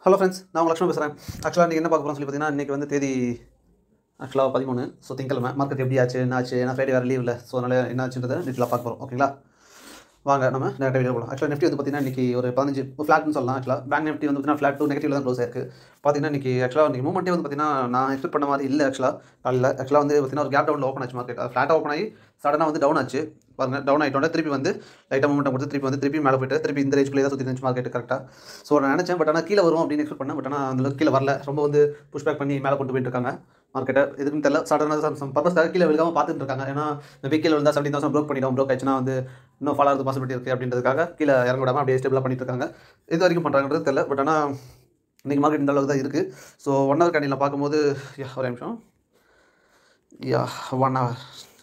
Hello friends நான் உங்கள் லக்ஷ்மண் பேசுகிறேன் ஆக்சுவலாக நீங்கள் என்ன பார்க்க போகிறோம் சொல்லி பார்த்தீங்கன்னா இன்றைக்கி வந்து தேதி ஆக்சுவலாக பதிமூணு ஸோ திங்கக்கிழமை மார்க்கெட் எப்படி ஆச்சு என்ன ஆச்சு ஏன்னா ஃப்ரைடே வேறு லீவ் இல்லை ஸோ அதனால் என்ன ஆச்சுன்றதை டீட்டெயிலாக பார்க்க போகிறோம் ஓகேங்களா வாங்க நம்ம டேரக்டாக வீடியோ போகலாம் ஆக்சுவலாக நிஃப்டி வந்து பார்த்தீங்கன்னா இன்றைக்கி ஒரு பதினஞ்சு ஃப்ளாட்னு சொல்லலாம் ஆக்சுவலாக பேங்க் நிஃப்டி வந்து பார்த்தீங்கன்னா ஃப்ளாட் டூ நெகட்டிவ் தான் க்ளோஸ் ஆயிருக்கு பார்த்தீங்கன்னா இன்றைக்கி ஆக்சுவலாக இன்றைக்கி மூமெண்ட்டே வந்து பார்த்தீங்கன்னா நான் எக்ஸ்பெக்ட் பண்ண மாதிரி இல்லை ஆக்சுவலாக காலையில் ஆக்சுவலாக வந்து பார்த்தீங்கன்னா ஒரு கேப் டவுனில் ஓப்பன் ஆச்சு மார்க்கெட் ஃப்ளாட்டாக ஓப்பன் ஆகி சடனாக வந்து டவுன் ஆச்சு பாருங்க டவுன் ஆகிட்டோட திருப்பி வந்து லைட்டாக மூமெண்ட் கொடுத்து திருப்பி வந்து திருப்பி மேலே போயிட்டு திருப்பி இந்த ரேஞ்சுக்குள்ளே தான் சுற்றி இருந்துச்சு மார்க்கெட் கரெக்டாக ஸோ நான் நினச்சேன் பட் ஆனால் கீழே வரும் அப்படின்னு எக்ஸ்பெக்ட் பண்ணேன் பட் ஆனால் அந்த கீழே வரல ரொம்ப வந்து புஷ் பேக் பண்ணி மேலே கொண்டு போயிட்டு இருக்காங்க மார்க்கெட்டை எதுக்கும் தெரியல சடனாக சம் பர்பஸ்க்காக கீழே விழுகாமல் பார்த்துட்டு இருக்காங்க ஏன்னா இந்த கீழே விழுந்தா செவன்டி தௌசண்ட் ப்ரோக் பண்ணிடும் ப்ரோக் ஆச்சுன்னா வந்து இன்னும் ஃபாலோ ஆகிறது பாசிபிலிட்டி இருக்குது அப்படின்றதுக்காக கீழே இறங்க விடாமல் அப்படியே ஸ்டேபிளாக பண்ணிட்டு இருக்காங்க இது வரைக்கும் பண்ணுறாங்கன்றது தெரியல பட் ஆனால் இன்றைக்கி மார்க்கெட் இந்த அளவுக்கு தான் இருக்குது ஸோ ஒன் ஹவர் கண்டியில் பார்க்கும்போது யா ஒரு நிமிஷம் yeah one hour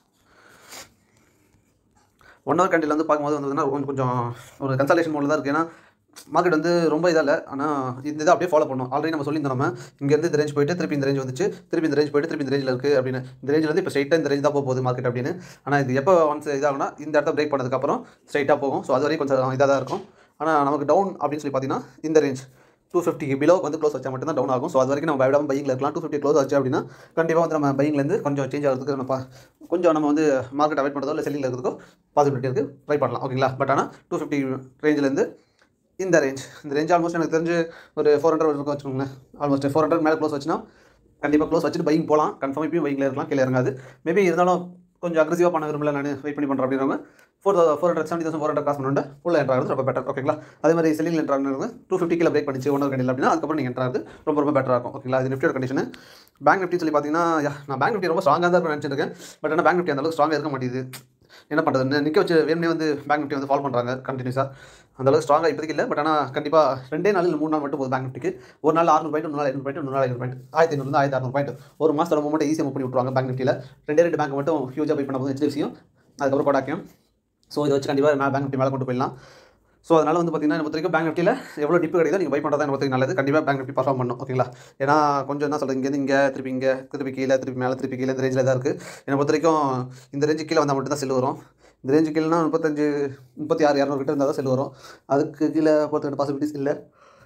one hour கண்டியில் வந்து பார்க்கும்போது வந்து பார்த்தீங்கன்னா கொஞ்சம் கொஞ்சம் ஒரு கன்சல்டேஷன் மோடில் தான் இருக்குது ஏன்னா மார்க்கெட் வந்து ரொம்ப இதாக இல்லை ஆனால் இந்த இதை அப்படியே ஃபாலோ பண்ணும் ஆல்ரெடி நம்ம சொல்லியிருந்தோம் நம்ம இங்கேருந்து இந்த ரேஞ்ச் போயிட்டு திருப்பி இந்த ரேஞ்ச் வந்துச்சு திருப்பி இந்த ரேஞ்ச் போயிட்டு திருப்பி இந்த ரேஞ்சில் இருக்குது அப்படின்னு இந்த ரேஞ்சில் வந்து இப்போ ஸ்ட்ரைட்டாக இந்த ரேஞ்ச் தான் போக போகுது மார்க்கெட் அப்படின்னு ஆனால் இது எப்போ ஒன்ஸ் இதாகும்னா இந்த இடத்த பிரேக் பண்ணதுக்கப்புறம் ஸ்ட்ரைட்டாக போகும் ஸோ அது வரைக்கும் கொஞ்சம் இதாக தான் இருக்கும் ஆனால் நமக்கு டவுன் அப்படின்னு சொல்லி பார்த்தீங்கன்னா இந்த ரேஞ்ச் டூ ஃபிஃப்டிக்கு பிலோ வந்து க்ளோஸ் வச்சா மட்டும் தான் டவுன் ஆகும் ஸோ அது வரைக்கும் நம்ம பயப்படாமல் பையிங்கில் இருக்கலாம் டூ ஃபிஃப்டி க்ளோஸ் ஆச்சு அப்படின்னா கண்டிப்பாக வந்து நம்ம பையிங்லேருந்து கொஞ்சம் சேஞ்ச் ஆகிறதுக்கு நம்ம பா- கொஞ்சம் நம்ம வந்து மார்க்கெட் அவாய்ட் பண்ணுறதோ இல்லை செல்லிங்கில் இருக்கிறதுக்கோ பாசிபிலிட்டி இருக்குது ட்ரை பண்ணலாம் ஓகேங்களா பட் ஆனால் டூ ஃபிஃப்டி ரேஞ்சிலேருந்து இந்த ரேஞ்ச் இந்த ரேஞ்ச் ஆல்மோஸ்ட் எனக்கு தெரிஞ்சு ஒரு ஃபோர் ஹண்ட்ரட் இருக்கும் வச்சுக்கோங்களேன் ஆல்மோஸ்ட் ஃபோர் ஹண்ட்ரட் மேலே க்ளோஸ் வச்சுன்னா கண்டிப்பாக க்ளோஸ் வச்சுட்டு பையிங் போகலாம் கன்ஃபார்ம் இப்பயும் பைக்கில் இருக்கலாம் கீழே இறங்காது மேபி இருந்தாலும் கொஞ்சம் அக்ரெசிவாக பண்ண விரும்பல நான் வெயிட் பண்ணி பண்ணுறேன் அப்படின்றவங்க four four hundred seventy thousand four hundred காசு பண்ணிட்டு உள்ள என்ட்ராகிறது ரொம்ப பெட்டர் ஓகேங்களா அதே மாதிரி செல்லிங் என்ட்ராங்க டூ ஃபிஃப்டி கிலோ பிரேக் பண்ணிச்சு ஒன் கண்டியில் அப்படின்னா அதுக்கப்புறம் நீங்கள் என்ட்ராது ரொம்ப ரொம்ப பெட்டராக இருக்கும் ஓகேங்களா இது நிஃப்டியோட கண்டிஷன் பேங்க் நிஃப்டி சொல்லி பார்த்தீங்கன்னா யா, நான் பேங்க் நிஃப்டி ரொம்ப ஸ்ட்ராங்காக தான் இருக்கும் நினச்சிட்டு இருக்கேன் பட் ஆனால் பேங்க் நிஃப்டி அந்த அளவுக்கு ஸ்ட்ராங்காக இருக்க மாட்டேங்குது என்ன பண்ணுறது நிற்க வச்சு வேணுமே வந்து பேங்க் நிஃப்டி வந்து ஃபாலோ பண்ணுறாங்க கண்டினியூஸாக அந்த அளவுக்கு ஸ்ட்ராங்காக இப்போதைக்கு இல்லை பட் ஆனால் கண்டிப்பாக ரெண்டே நாள் இல்லை மூணு நாள் மட்டும் போதும் பேங்க் நிஃப்டிக்கு ஒரு நாள் அறுநூறு பாயிண்ட் ஒரு நாள் ஐநூறு பாயிண்ட் ஒரு நாள் ஐநூறு பாயிண்ட் ஆயிரத்தி ஐநூறு ஆயிரத்தி அறுநூறு பாயிண்ட் ஒரு மாதத்தோட மூமெண்ட் ஈஸியாக மூவ் பண்ணி விட்ருவாங்க பேங்க் நிஃப்டியில் ரெண்டே ரெண்டு பேங்க் மட்டும் ஹியூஜாக பை பண்ண போதும் ஹெச்டிஎஃப்சியும் அதுக்கப்புறம் கொடாக்கியும் ஸோ இதை வச்சு கண்டிப்பாக நான் பேங்க் நிஃப்டி மேலே கொண்டு போயிடலாம் ஸோ அதனால் வந்து பார்த்தீங்கன்னா என்ன பொறுத்த வரைக்கும் பேங்க் நிஃப்டியில் எவ்வளோ டிப்பு கிடைக்குதோ நீங்கள் பை பண்ணுறது என்ன பொறுத்த நல்லது கண்டிப்பாக பேங்க் நிஃப்டி பர்ஃபார்ம் பண்ணும் ஓகேங்களா ஏன்னா கொஞ்சம் என்ன சொல்கிறது இங்கேருந்து இங்கே திருப்பி இங்கே திருப்பி கீழே திருப்பி மேலே திருப்பி கீழே இந்த ரேஞ்சில் தான் இருக்குது என்னை பொறுத்த வரைக்கும் இந்த ரேஞ்சு கீழே வந்தால் மட்டும் தான் செல் வரும் இந்த ரேஞ்சு கீழேனா முப்பத்தஞ்சு முப்பத்தி ஆறு இரநூறு கிட்ட இருந்தால் தான் செல் வரும் அதுக்கு கீழே பொறுத்த பாசிபிலிட்டிஸ் இல்லை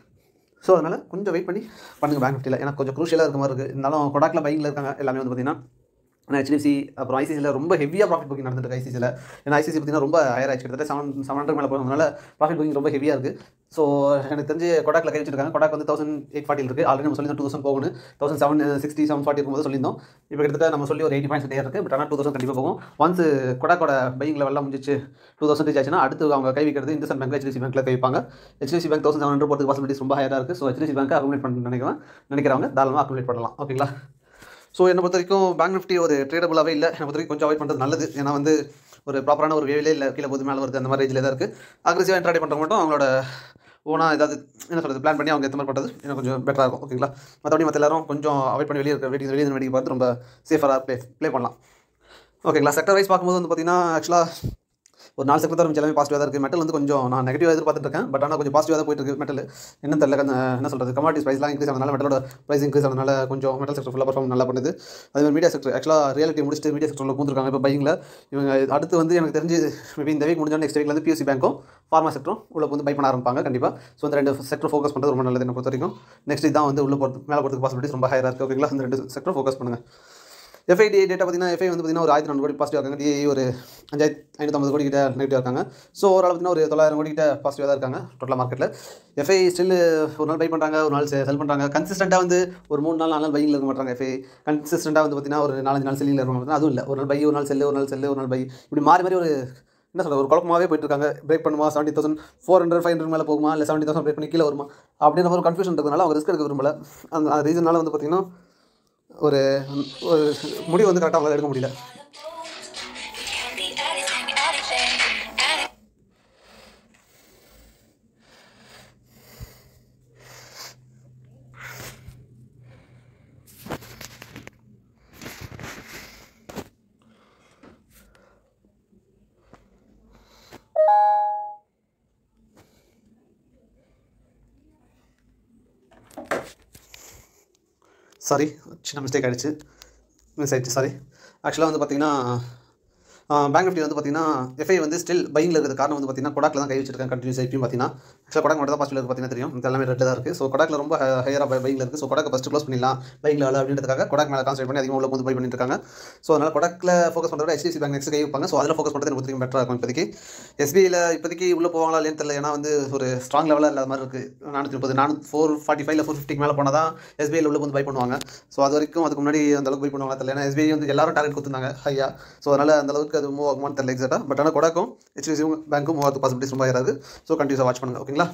ஸோ அதனால் கொஞ்சம் வெயிட் பண்ணி பண்ணுங்கள் பேங்க் நிஃப்டியில் ஏன்னா கொஞ்சம் குரூஷியலாக இருக்க மாதிரி இருக்குது இருந்தாலும் கொடாக்கில் பைக்கில் இருக்காங்க எல்லாமே வந்து பார்த்தீங்கன்னா ஆனால் ஹெச்டிஎஃப்சி அப்புறம் ஐசிசியில் ரொம்ப ஹெவியாக ப்ராஃபிட் புக்கிங் நடந்துட்டு ஐசிசியில் ஏன்னா ஐசிசி பார்த்தீங்கன்னா ரொம்ப ஹையர் ஆச்சு கிட்டத்தட்ட செவன் செவன் ஹண்ட்ரட் மேலே போகிறதுனால ப்ராஃபிட் புக்கிங் ரொம்ப ஹெவியாக இருக்குது ஸோ எனக்கு தெரிஞ்சு கொடாக்கில் கை வச்சிருக்காங்க கொடாக் வந்து தௌசண்ட் எயிட் ஃபார்ட்டி இருக்குது ஆல்ரெடி நம்ம சொல்லி டூ தௌசண்ட் போகணும் thousand seven sixty seven forty இருக்கும்போது சொல்லியிருந்தோம் இப்போ கிட்டத்தட்ட நம்ம சொல்லி ஒரு எயிட்டி பாயிண்ட்ஸ் இருக்குது பட் ஆனால் டூ தௌசண்ட் கண்டிப்பாக போகும் ஒன்ஸ் கொடாக்கோட பையிங் லெவலில் முடிஞ்சிச்சு டூ தௌசண்ட் ரீச் ஆச்சுன்னா அடுத்து அவங்க கை வைக்கிறது இந்துஸ்தான் பேங்க் ஹெச்டிசி பேங்க்கில் கை வைப்பாங்க HDC bank thousand seven hundred போகிறதுக்கு பாசிபிலிட்டிஸ் ரொம்ப ஹையராக இருக்குது ஸோ ஹெச்டிசி பேங்க் அக்குமுலேட் பண்ண நினைக்கிறேன் நினைக்கிறவங்க தாராளமாக அக்குமுலேட் பண்ணலாம் ஓகேங்களா ஸோ என்னை பொறுத்த வரைக்கும் பேங்க் நிஃப்டி ஒரு ட்ரேடபுளாகவே இல்லை என்னை பொறுத்த வரைக்கும் கொஞ்சம் அவாய்ட் பண்ணுறது நல்லது ஏன்னா வந்து ஒரு ப்ராப்பரான ஒரு வேவிலே இல்லை கீழே போது மேலே வருது அந்த மாதிரி ரேஞ்சில் தான் இருக்குது அக்ரெசிவாக ட்ரேட் பண்ணுறவங்க மட்டும் அவங்களோட ஓனாக ஏதாவது என்ன சொல்கிறது பிளான் பண்ணி அவங்க ஏற்ற மாதிரி பண்ணுறது எனக்கு கொஞ்சம் பெட்டராக இருக்கும் ஓகேங்களா மற்றபடி மற்ற எல்லாரும் கொஞ்சம் அவாய்ட் பண்ணி வெளியே இருக்க வெளியே வெளியே வேடிக்கை பார்த்து ரொம்ப சேஃபராக ப்ளே ப்ளே பண்ணலாம் ஓகேங்களா செக்டர் வைஸ் பார்க்கும்போது வந்து பார்த்தீங்கன்னா ஆக்சுவலாக ஒரு நாலு செக்டர் தான் எல்லாமே பாசிட்டிவாக தான் இருக்குது மெட்டல் வந்து கொஞ்சம் நான் நெகட்டிவாக எதிர்பார்த்துட்டு இருக்கேன் பட் ஆனால் கொஞ்சம் பாசிட்டிவாக தான் போயிட்டு இருக்கு மெட்டல் என்ன தெரியல கொஞ்சம் என்ன சொல்கிறது கமாடிட்டிஸ் ப்ரைஸ்லாம் இன்க்ரீஸ் ஆனதுனால மெட்டலோட ப்ரைஸ் இன்க்ரீஸ் ஆனதுனால கொஞ்சம் மெட்டல் செக்டர் ஃபுல்லாக பர்ஃபார்ம் நல்லா பண்ணுது அதே மாதிரி மீடியா செக்டர் ஆக்சுவலாக ரியாலிட்டி முடிச்சுட்டு மீடியா செக்டரில் பூந்துருக்காங்க இப்போ பையிங்கில் இவங்க அடுத்து வந்து எனக்கு தெரிஞ்சு மேபி இந்த வீக் முடிஞ்ச நெக்ஸ்ட் வீக்ல வந்து பியூசி பேங்க்கும் ஃபார்மா செக்டரும் உள்ள வந்து பை பண்ண ஆரம்பிப்பாங்க கண்டிப்பாக ஸோ இந்த ரெண்டு செக்டர் ஃபோக்கஸ் பண்ணுறது ரொம்ப நல்லது என்ன பொறுத்த வரைக்கும் நெக்ஸ்ட் இதான் வந்து உள்ள போகிறது மேலே போகிறதுக்கு பாசிபிலிட்டிஸ் ரொம்ப ஹையாக இருக்குது ஓகேங்களா இந்த ரெண்டு செக்டர் ஃபோக்கஸ் பண்ணுங்கள் எஃப்ஐடி டேட்டா பார்த்தீங்கன்னா எஃப்ஐ வந்து பார்த்தீங்கன்னா ஒரு ஆயிரத்தி நானூறு கோடி பாசிட்டிவ் இருக்காங்க டிஐ ஒரு அஞ்சாயிரத்தி ஐநூற்றம்பது கோடி கிட்ட நெகட்டிவ் இருக்காங்க ஸோ ஓவரால் பார்த்தீங்கன்னா ஒரு தொள்ளாயிரம் கோடி கிட்ட பாசிட்டிவாக தான் இருக்காங்க டோட்டலாக மார்க்கெட்டில் எஃப்ஐ ஸ்டில் ஒரு நாள் பை பண்ணுறாங்க ஒரு நாள் செல் பண்ணுறாங்க கன்சிஸ்டண்ட்டாக வந்து ஒரு மூணு நாள் நாலு நாள் பையில் இருக்க மாட்டாங்க எஃப்ஐ கன்சிஸ்டண்ட்டாக வந்து பார்த்தீங்கன்னா ஒரு நாலஞ்சு நாள் செல்லிங்கில் இருக்க மாட்டாங்க அதுவும் இல்லை ஒரு நாள் பை ஒரு நாள் செல்லு ஒரு நாள் செல்லு ஒரு நாள் பை இப்படி மாறி மாறி ஒரு என்ன சொல்கிறது ஒரு குழப்பமாகவே போயிட்டு இருக்காங்க பிரேக் பண்ணுமா seventy thousand four hundred five hundred மேலே போகுமா இல்லை செவன்ட்டி தௌசண்ட் பிரேக் பண்ணி கீழே வருமா அப்படின்ற ஒரு கன்ஃபியூஷன் இருக்கிறதுனால அவங்க ரிஸ்க் எடுக்க விரும்பல அந்த ரீசனால வந்து பார்த்தீங்கன்னா ஒரு ஒரு முடிவு வந்து கரெக்டாக அவங்களால எடுக்க முடியல Can be anything, anything, anything. Sorry சின்ன மிஸ்டேக் ஆகிடுச்சு மிஸ் ஆயிடுச்சு சாரி ஆக்சுவலாக வந்து பார்த்தீங்கன்னா பேங்க் நிஃப்டி வந்து பார்த்தீங்கன்னா எஃப்ஐ வந்து ஸ்டில் பைங்கில் இருக்கிறது காரணம் வந்து பார்த்தீங்கன்னா கொடாக்கில் தான் கை வச்சிருக்காங்க கண்டினியூஸ் ஐபியும் பார்த்தீங்கன்னா ஆக்சுவலாக கொடாக் மட்டும் தான் பாசிட்டிவ் இருக்குது பார்த்தீங்கன்னா தெரியும் இது எல்லாமே ரெட் தான் இருக்குது ஸோ கொடாக்கில் ரொம்ப ஹையராக பைங்கில் இருக்குது ஸோ கொடாக்கை ஃபஸ்ட்டு க்ளோஸ் பண்ணிடலாம் பைங்கில் வேலை அப்படின்றதுக்காக கொடாக் மேலே கான்சென்ட் பண்ணி அதிகமாக உள்ள வந்து பை பண்ணிட்டு இருக்காங்க ஸோ அதனால் கொடாக்கில் ஃபோக்கஸ் பண்ணுறத HDFC பேங்க் நெக்ஸ்ட் கை வைப்பாங்க ஸோ அதில் ஃபோக்கஸ் பண்ணுறது எனக்கு கொஞ்சம் பெட்டராக இருக்கும் இப்போதைக்கு எஸ்பிஐயில் இப்போதைக்கு உள்ளே போவாங்களா இல்லைன்னு தெரியல ஏன்னா வந்து ஒரு ஸ்ட்ராங் லெவலில் இல்லாத மாதிரி இருக்குது நானூற்றி முப்பது நானூ ஃபோர் ஃபார்ட்டி ஃபைவ்ல ஃபோர் ஃபிஃப்டிக்கு மேலே போனால் தான் எஸ்பிஐயில் உள்ள வந்து பை பண்ணுவாங்க ஸோ அது வரைக்கும் அதுக்கு முன்னாடி அந்த அளவுக்கு பை பண்ணுவாங்க தெரியல ஏன்னா எஸ்பிஐ வந்து எல்லாரும் டார்கெட் கொடுத்துருந்தாங்க ஹையா ஸோ அதனால் அந்த அளவுக்கு அது மூவ் ஆகுமான்னு தெரியல எக்ஸாக்டாக பட் ஆனால் கொடாக்கும் ஹெச்டிஎஃப்சி பேங்க்கும் மூவ் ஆகிறது பாசிபிலிட்டிஸ் ரொம்ப ஆயிராது ஸோ கண்டினியூஸாக வாட்ச் பண்ணுங்கள் ஓகேங்களா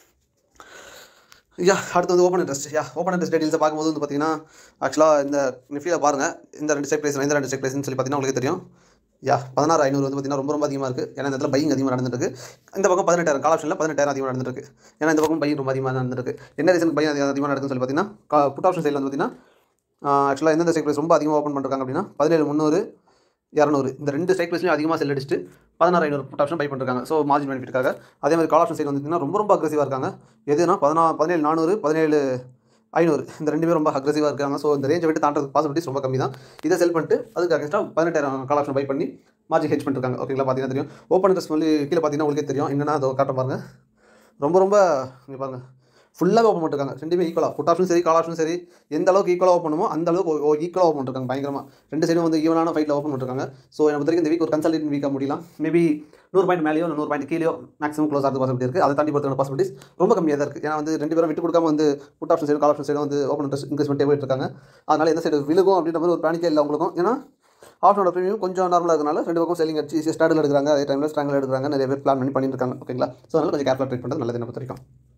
யா அடுத்து வந்து open interest yeah open interest டீல்ஸை பார்க்கும்போது வந்து பார்த்தீங்கன்னா ஆக்சுவலாக இந்த நிஃப்டியில் பாருங்கள் இந்த ரெண்டு செக் ப்ரைஸ் இந்த ரெண்டு செக் ப்ரைஸ்னு சொல்லி பார்த்தீங்கன்னா உங்களுக்கு தெரியும் யா பதினாறு ஐநூறு வந்து பார்த்தீங்கன்னா ரொம்ப ரொம்ப அதிகமாக இருக்குது ஏன்னா இந்த இடத்துல பையிங் அதிகமாக நடந்துட்டு இருக்கு இந்த பக்கம் பதினெட்டாயிரம் கால் ஆப்ஷனில் பதினெட்டாயிரம் அதிகமாக நடந்துட்டு இருக்கு ஏன்னா இந்த பக்கம் பையன் ரொம்ப அதிகமாக நடந்துருக்கு என்ன ரீசன் பையன் அதிகம் அதிகமாக நடக்குன்னு சொல்லி பார்த்தீங்கன்னா புட் ஆப்ஷன் சைடில் வந்து பார்த்தீங்கன்னா ஆக்சுவலாக எந்தெந்த செக் ப்ரைஸ் ரொம்ப அதிகமாக ஓப்பன் பண்ணுறாங்க அப்படின்னா பதினேழு முந்நூறு இரநூறு இந்த ரெண்டு ஸ்ட்ரைக் ப்ரைஸ்லையும் அதிகமாக செல் அடிச்சுட்டு பதினாறு ஐநூறு புட் ஆப்ஷன் பை பண்ணிருக்காங்க ஸோ மார்ஜின் பெனிஃபிட்டுக்காக அதே மாதிரி கால் ஆப்ஷன் சைடு வந்துங்கன்னா ரொம்ப ரொம்ப அக்ரெசிவாக இருக்காங்க எதுனா பதினா பதினேழு நானூறு பதினேழு ஐநூறு இந்த ரெண்டு பேரும் ரொம்ப அக்ரெசிவாக இருக்காங்க ஸோ இந்த ரேஞ்சை விட்டு தாண்டது பாசிபிலிட்டிஸ் ரொம்ப கம்மி தான் இதை செல் பண்ணிட்டு அதுக்கு அகேன்ஸ்டாக பதினெட்டாயிரம் கால் ஆப்ஷன் பை பண்ணி மார்ஜின் ஹெச் பண்ணிருக்காங்க ஓகேங்களா பார்த்தீங்கன்னா தெரியும் ஓப்பன் இன்ட்ரெஸ்ட் சொல்லி கீழே பார்த்தீங்கன்னா உங்களுக்கே தெரியும் என்னென்னா அதை காட்ட பாருங்க ரொம்ப ரொம்ப இங்கே பாருங்க ஃபுல்லாக ஓப்பன் பண்ணிருக்காங்க ரெண்டுமே ஈக்குவலாக புட் ஆப்ஷன் சரி கால் ஆப்ஷன் சரி எந்த அளவுக்கு ஈக்குவலாக ஓப்பன் பண்ணுமோ அந்த அளவுக்கு ஈக்குவலாக ஓப்பன் பண்ணிருக்காங்க பயங்கரமாக ரெண்டு சைடும் வந்து ஈவனான ஃபைட்டில் ஓப்பன் பண்ணிருக்காங்க ஸோ எனக்கு பொறுத்த வரைக்கும் இந்த வீக் ஒரு கன்சல்டேட் வீக்காக முடியலாம் மேபி நூறு பாயிண்ட் மேலேயோ இல்லை நூறு பாயிண்ட் கீழேயோ மேக்ஸிமம் க்ளோஸ் ஆகிறது பாசிபிலிட்டி இருக்குது அதை தாண்டி பொறுத்த பாசிபிலிட்டிஸ் ரொம்ப கம்மியாக தான் இருக்குது ஏன்னா வந்து ரெண்டு பேரும் விட்டு கொடுக்காம வந்து put option side call option side வந்து ஓப்பன் இன்ட்ரெஸ்ட் இன்க்ரீஸ் பண்ணிட்டே போயிட்டு இருக்காங்க அதனால எந்த சைடு விழுகும் அப்படின்ற மாதிரி ஒரு பேனிக்கே இல்லை அவங்களுக்கும் ஏன்னா ஆப்ஷனோட ப்ரீமியம் கொஞ்சம் நார்மலாக இருக்கனால ரெண்டு பக்கம் செல்லிங் அடிச்சு ஈஸியாக ஸ்டாடில் எடுக்கிறாங்க அதே டைமில் ஸ்ட்ராங்கில் எடுக்கிறாங்க நிறைய பேர் பிளான் பண்ணி பண்ணிட்டு இருக்காங்க ஓகேங்களா ஸோ அதனால கொஞ்சம் கேர்ஃபுல்லாக ட்ரீட் பண்ணுறது நல்லது என்ன பொறுத்த வரைக்கும்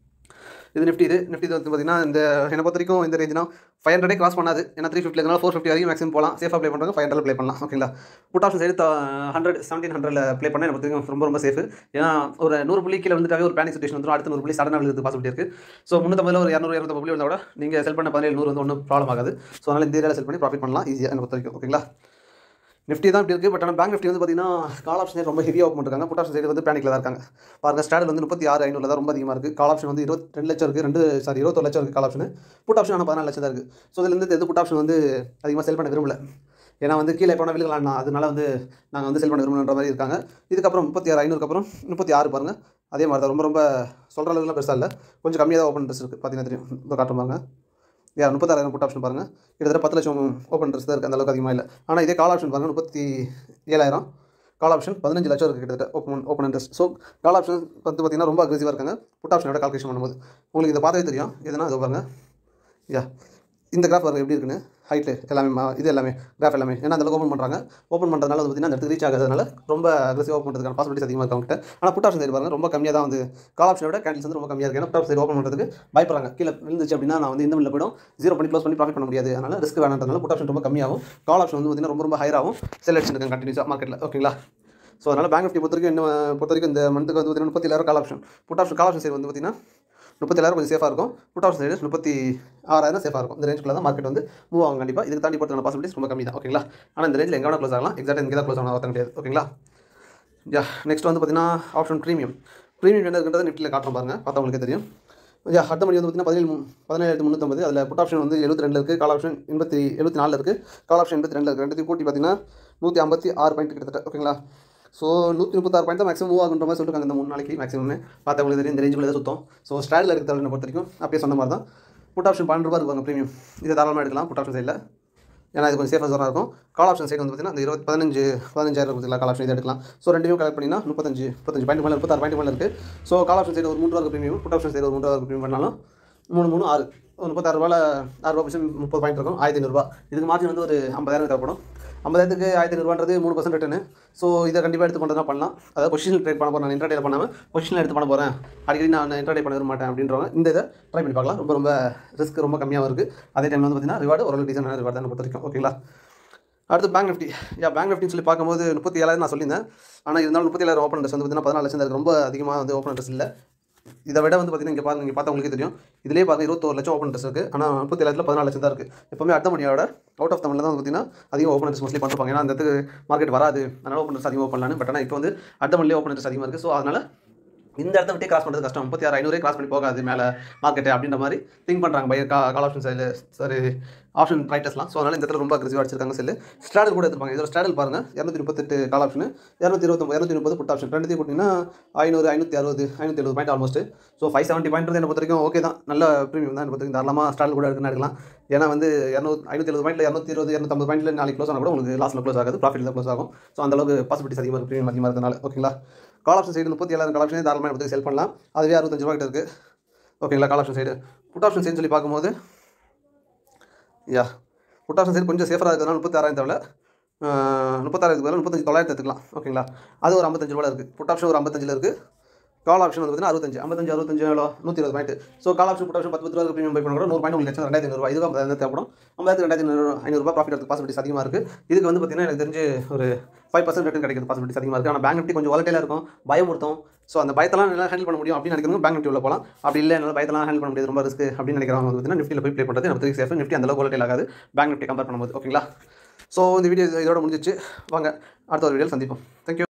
இது நிஃப்டி இது நிஃப்டி வந்து பார்த்தீங்கன்னா இந்த என்னை பொறுத்த வரைக்கும் இந்த ரேஞ்ச்னா ஃபைவ் ஹண்ட்ரடே கிராஸ் பண்ணாது ஏன்னா த்ரீ ஃபிஃப்டி இருந்தாலும் ஃபோர் ஃபிஃப்டி வரைக்கும் மேக்ஸிமம் போகலாம் சேஃபாக ப்ளே பண்ணுறாங்க ஃபைவ் ஹண்ட்ரட் ப்ளே பண்ணலாம் ஓகேங்களா put option side hundred seventeen ஹண்ட்ரட்ல ப்ளே பண்ண எனக்கு பொறுத்த வரைக்கும் ரொம்ப ரொம்ப சேஃப் ஏன்னா ஒரு நூறு புள்ளி கீழே வந்துட்டாவே ஒரு பேனிக் சுச்சுவேஷன் வந்துடும் அடுத்த நூறு புள்ளி சடனாக விழுது பாசிபிலிட்டி இருக்குது ஸோ முந்நூற்றம்பதுல ஒரு இரநூறு இரநூறு புள்ளி வந்தால் கூட நீங்கள் செல் பண்ண பதினேழு நூறு வந்து ஒன்றும் ப்ராப்ளம் ஆகாது ஸோ அதனால் இந்த ஏரியாவில் செல் பண்ணி ப்ராஃபிட் பண்ணலாம் ஈஸியாக என்னை பொறுத்த வரைக்கும் ஓகேங்களா நிஃப்டி தான் இப்படி இருக்குது பட் ஆனால் பேங்க் நிஃப்டி வந்து பார்த்தீங்கன்னா கால் ஆப்ஷன் ரொம்ப ஹெவியாக ஓப்பன் பண்ணிருக்காங்க புட் ஆப்ஷன் சைடு வந்து பேனிக்கில் தான் இருக்காங்க பாருங்க ஸ்டாடில் வந்து முப்பத்தி ஆறு ஐநூறுல தான் ரொம்ப அதிகமாக இருக்குது கால் ஆப்ஷன் வந்து இருபத்தி ரெண்டு லட்சம் இருக்குது ரெண்டு சாரி இருபத்தொரு லட்சம் இருக்குது கால் ஆப்ஷன் புட் ஆப்ஷன் ஆனால் பதினாலு லட்சம் தான் இருக்குது ஸோ இதுலேருந்து எது புட் ஆப்ஷன் வந்து அதிகமாக செல் பண்ண விரும்பல ஏன்னா வந்து கீழே போனால் விழுகலாம் அதனால வந்து நாங்கள் வந்து செல் பண்ண விரும்புன்ற மாதிரி இருக்காங்க இதுக்கப்புறம் முப்பத்தி ஆறு ஐநூறுக்கு அப்புறம் முப்பத்தி ஆறு பாருங்கள் அதே மாதிரி தான் ரொம்ப ரொம்ப சொல்கிற அளவுக்குலாம் பெருசாக இல்லை கொஞ்சம் கம்மியாக தான் ஓப்பன் இன்ட்ரெஸ்ட் இருக்குது பார்த்தீங்கன்னா தெரியும் இந்த காட்டும் பாருங்க யா முப்பத்தாயிரம் புட் ஆப்ஷன் பாருங்கள் கிட்டத்தட்ட பத்து லட்சம் ஓப்பன் இன்ட்ரெஸ்ட் தான் இருக்குது அந்த அளவுக்கு அதிகமாக இல்லை ஆனால் இதே கால் ஆப்ஷன் பாருங்கள் முப்பத்தி ஏழாயிரம் கால் ஆப்ஷன் பதினஞ்சு லட்சம் இருக்குது கிட்டத்தட்ட open open interest so call option வந்து பார்த்தீங்கன்னா ரொம்ப அக்ரெசிவாக இருக்காங்க புட் ஆப்ஷனோட கால்குலேஷன் பண்ணும்போது உங்களுக்கு இதை பார்த்தாவே தெரியும் எதுனா அது பாருங்க யா இந்த கிராஃப் பாருங்க எப்படி இருக்குன்னு ஹைட்டு எல்லாமே மா- இது எல்லாமே கிராஃப் எல்லாமே ஏன்னா அந்த அளவுக்கு ஓப்பன் பண்ணுறாங்க ஓப்பன் பண்ணுறதுனால வந்து பார்த்தீங்கன்னா அந்த இடத்துக்கு ரீச் ஆகாதனால ரொம்ப அக்ரெசிவ் ஓப்பன் பண்ணுறதுக்கான பாசிபிலிட்டிஸ் அதிகமாக இருக்கு அவங்ககிட்ட ஆனால் புட் ஆப்ஷன் சைடு பாருங்க ரொம்ப கம்மியாக தான் வந்து கால் ஆப்ஷனை விட கேண்டில்ஸ் வந்து ரொம்ப கம்மியாக இருக்குது ஏன்னா புட் ஆப்ஷன் சைடு ஓப்பன் பண்ணுறதுக்கு பயப்படுறாங்க கீழே விழுந்துச்சு அப்படின்னா நான் வந்து இந்த மில்ல போய்டும் ஜீரோ பண்ணி க்ளோஸ் பண்ணி ப்ராஃபிட் பண்ண முடியாது அதனால ரிஸ்க் வேணான்றதுனால புட் ஆப்ஷன் ரொம்ப கம்மியாகும் கால் ஆப்ஷன் வந்து பார்த்தீங்கன்னா ரொம்ப ரொம்ப ஹையராகும் செல் அடிச்சிருக்காங்க கண்டினியூஸாக மார்க்கெட்டில் ஓகேங்களா ஸோ அதனால் பேங்க் நிஃப்டி பொறுத்த வரைக்கும் என்ன பொறுத்த வரைக்கும் இந்த மந்த்துக்கு வந்து பார்த்தீங்கன்னா முப்பத்தி ஏழாயிரம் call option put option call option side வந்து பார்த்தீங்கன்னா முப்பத்தி ஏழாயிரம் கொஞ்சம் சேஃபாக இருக்கும் புட் ஆப்ஷன் சைடு முப்பத்தி ஆறாயிரம் சேஃபாக இருக்கும் இந்த ரேஞ்சுக்குள்ள தான் மார்க்கெட் வந்து மூவ் ஆகும் கண்டிப்பாக இதுக்கு தாண்டி போகிறதுக்கான பாசிபிலிட்டிஸ் ரொம்ப கம்மி தான் ஓகேங்களா ஆனால் இந்த ரேஞ்சில் எங்கே வேணால் க்ளோஸ் ஆகலாம் எக்ஸாக்ட் இங்கே தான் க்ளோஸ் ஆகணும் அர்த்தம் கிடையாது ஓகேங்களா யா நெக்ஸ்ட் வந்து பார்த்தீங்கன்னா ஆப்ஷன் ப்ரீமியம் ப்ரீமியம் என்ன இருக்குன்றது நிஃப்டியில் காட்டுறோம் பாருங்க பார்த்தா உங்களுக்கு தெரியும் யா அடுத்த மணி வந்து பார்த்தீங்கன்னா பதினேழு பதினேழு முந்நூற்றம்பது அதில் புட் ஆப்ஷன் வந்து எழுபத்தி ரெண்டில் இருக்குது கால் ஆப்ஷன் எண்பத்தி எழுபத்தி நாலில் இருக்குது கால் ஆப்ஷன் எண்பத்தி ரெண்டில் இருக்குது ரெண்டுத்தையும் கூட்டி பார்த்தீங்கன்னா நூற்றி ஐம்பத்தி ஆறு பாயிண்ட் கிட்டத்தட்ட ஓகேங்களா ஸோ நூற்றி முப்பத்தாறு பாயிண்ட் தான் மேக்ஸிமம் மூவ் ஆகுன்ற மாதிரி சொல்லிருக்காங்க இந்த மூணு நாளைக்கு மேக்ஸிமம் பார்த்தா உங்களுக்கு தெரியும் இந்த ரேஞ்சுக்குள்ளே தான் சுத்தம் ஸோ ஸ்டாடில் இருக்கிற தலைவனை பொறுத்த வரைக்கும் அப்படியே சொன்ன மாதிரி தான் புட் ஆப்ஷன் பன்னெண்டு ரூபா இருப்பாங்க ப்ரீமியம் இதை தாராளமாக எடுக்கலாம் புட் ஆப்ஷன் சைடில் ஏன்னா இது கொஞ்சம் சேஃபாக ஜோனாக இருக்கும் கால் ஆப்ஷன் சைடு வந்து பார்த்தீங்கன்னா அந்த இருபது பதினஞ்சு பதினஞ்சாயிரம் இருக்குது கால் ஆப்ஷன் இதை எடுக்கலாம் ஸோ ரெண்டுமே கலெக்ட் பண்ணினா முப்பத்தஞ்சு முப்பத்தஞ்சு பாயிண்ட் மேலே முப்பத்தாறு பாயிண்ட் மேலே இருக்குது ஸோ கால் ஆப்ஷன் சைடு ஒரு மூணு ரூபா ப்ரீமியம் புட் ஆப்ஷன் சைடு ஒரு மூணு ரூபா ப்ரீமியம் பண்ணாலும் மூணு மூணு ஆறு ஒரு முப்பத்தாறு ரூபாயில் ஆறு ரூபா பர்சன்ட் முப்பது பாயிண்ட் இருக்கும் ஆயிரத்தி ஐநூறுரூவா இதுக்கு மார்ஜின் வந்து ஒரு ஐம்பதாயிரம் தேவைப்படும் ஐம்பதாயிரத்துக்கு ஆயிரத்தி ஐநூறுவான்றது மூணு பர்சன்ட் ரிட்டர்னு ஸோ இதை கண்டிப்பாக எடுத்து பண்ணுறதா பண்ணலாம் அதாவது பொசிஷன் ட்ரேட் பண்ண போகிறேன் நான் இன்டர்டேல பண்ணாமல் பொசிஷனில் எடுத்து பண்ண போகிறேன் அடிக்கடி நான் இன்டர்டே பண்ண விரும்ப மாட்டேன் அப்படின்றவங்க இந்த இதை ட்ரை பண்ணி பார்க்கலாம் ரொம்ப ரொம்ப ரிஸ்க் ரொம்ப கம்மியாக இருக்குது அதே டைமில் வந்து பார்த்தீங்கன்னா ரிவார்டு ஒரு டீசனான ரிவார்டு தான் பொறுத்த வரைக்கும் ஓகேங்களா அடுத்து பேங்க் நிஃப்டி யா பேங்க் நிஃப்டின்னு சொல்லி பார்க்கும்போது முப்பத்தி ஏழாயிரம் நான் சொல்லியிருந்தேன் ஆனால் இருந்தாலும் முப்பத்தி ஏழாயிரம் ஓப்பன் இன்ட்ரெஸ்ட் வந்து பார்த்தீங்கன்னா பதினாலு லட்சம் தான் இருக்கு. ரொம்ப அதிகமாக வந்து ஓப்பன் இன்ட்ரெஸ்ட் இல்லை இதை விட வந்து பார்த்தீங்கன்னா இங்கே பாருங்க இங்கே பார்த்தா உங்களுக்கு தெரியும் இதிலே பாருங்க இருபத்தோரு லட்சம் ஓப்பன் இன்ட்ரெஸ்ட் இருக்குது ஆனால் முப்பத்தி ஏழாயிரத்தில் பதினாலு லட்சம் தான் இருக்குது எப்பவுமே அடுத்த மணியோட அவுட் ஆஃப் தமிழில் தான் வந்து பார்த்தீங்கன்னா அதிகம் ஓப்பன் இன்ட்ரெஸ்ட் மோஸ்ட்லி பண்ணிருப்பாங்க ஏன்னா அந்த இடத்துக்கு மார்க்கெட் வராது அதனால் ஓப்பன் இன்ட்ரெஸ்ட் அதிகமாக பண்ணலான்னு பட் ஆனால் இப்போ வந்து அடுத்த மணிலே ஓப்பன் இன்ட்ரெஸ்ட் அதிகமாக இருக்குது ஸோ அதனால் இந்த இடத்த விட்டு கிராஸ் பண்ணுறது கஷ்டம் முப்பத்தி ஆறு ஐநூறே கிராஸ் பண்ணி போகாது மேலே மார்க்கெட்டு அப்படின்ற மாதிரி திங்க் பண்ணுறாங்க பை கா கால் ஆப்ஷன் சைடில் சாரி ஆப்ஷன் ரைட்டர்ஸ்லாம் ஸோ அதனால் இந்த இடத்துல ரொம்ப அக்ரெசிவாக அடிச்சிருக்காங்க செல்லு ஸ்டாடல் கூட எடுத்துப்பாங்க இதோட ஸ்டாடல் பாருங்கள் இரநூத்தி முப்பத்தெட்டு கால் ஆப்ஷன் இரநூத்தி இருபத்தொம்பது இரநூத்தி முப்பது புட் ஆப்ஷன் ரெண்டுத்தையும் போட்டிங்கன்னா ஐநூறு ஐநூற்றி அறுபது ஐநூற்றி எழுபது point almost so five seventy point என்ன பொறுத்த வரைக்கும் ஓகே தான் நல்ல ப்ரீமியம் தான் என்ன பொறுத்த வரைக்கும் தாராளமாக ஸ்டாடல் கூட எடுக்கணும் எடுக்கலாம் ஏன்னா வந்து இரநூறு ஐநூற்றி எழுபது பாயிண்ட்ல இரநூத்தி இருபது இரநூத்தம்பது பாயிண்ட்ல நாளைக்கு க்ளோஸ் ஆனால் கூட உங்களுக்கு லாஸ்ட்டில் க்ளோஸ் ஆகாது ப்ராஃபிட் தான் க்ளோஸ் ஆகும் ஸோ அந்த அளவுக்கு பாசிபிலிட்டிஸ் அதிகமாக இருக்குது ப்ரீமியம் அதிகமாக இருக்கனால ஓகேங்களா கால் ஆப்ஷன் சைடு முப்பத்தி ஏழாயிரம் கால் ஆப்ஷன் தாராளமாக எடுத்து செல் பண்ணலாம் அதுவே அறுபத்தஞ்சு ரூபா கிட்ட இருக்குது ஓகேங்களா call option side put option side சொல்லி பார்க்கும்போது யா புட் ஆப்ஷன் சைடு கொஞ்சம் சேஃபராக இருக்கிறதுனால முப்பத்தாறாயிரம் தேவை முப்பத்தாயிரத்துக்கு பதிலாக முப்பத்தஞ்சு தொள்ளாயிரத்து எடுத்துக்கலாம் ஓகேங்களா அது ஒரு ஐம்பத்தஞ்சு ரூபாயில் இருக்குது புட் ஆப்ஷன் ஒரு ஐம்பத்தஞ்சில் இருக்குது கால் ஆப்ஷன் வந்து பார்த்தீங்கன்னா அறுபத்தஞ்சு ஐம்பத்தஞ்சு அறுபத்தஞ்சு எவ்வளோ நூற்றி இருபது point so call option put option பத்து பத்து ரூபா ப்ரீமியம் பை பண்ண கூட நூறு பாயிண்ட் உங்களுக்கு லட்சம் ரெண்டாயிரத்தி ஐநூறுபா இதுக்கு ஐம்பதாயிரம் தேவைப்படும் ஐம்பதாயிரத்து ரெண்டாயிரத்தி ஐநூறு ஐநூறுபா ப்ராஃபிட் எடுத்து பாசிபிலிட்டிஸ் அதிகமாக இருக்குது இதுக்கு வந்து பார்த்தீங்கன்னா எனக்கு தெரிஞ்சு ஒரு ஃபைவ் பர்சன்ட் ரிட்டர்ன் கிடைக்கிறது பாசிபிலிட்டிஸ் அதிகமாக இருக்குது ஆனால் பேங்க் நிஃப்டி கொஞ்சம் வாலட்டைலாக இருக்கும் பயமுறுத்தும் ஸோ அந்த பயத்தெல்லாம் நல்லா ஹேண்டில் பண்ண முடியும் அப்படின்னு நினைக்கிறவங்க பேங்க் நிஃப்டி உள்ள போகலாம் அப்படி இல்லை என்னால் பயத்தெல்லாம் ஹேண்டில் பண்ண முடியாது ரொம்ப ரிஸ்க் அப்படின்னு நினைக்கிறவங்க வந்து பார்த்தீங்கன்னா நிஃப்டியில் போய் ப்ளே பண்ணுறது நம்ம சேஃப் நிஃப்டி அந்த அளவுக்கு வாலட்டைல் ஆகாது பேங்க் நிஃப்டி கம்பேர் பண்ணும்போது ஓகேங்களா ஸோ இந்த வீடியோ இதோட முடிஞ்சிச்சு வாங்க அடுத்த ஒரு வீடியோ சந்திப்போம் தேங்க்யூ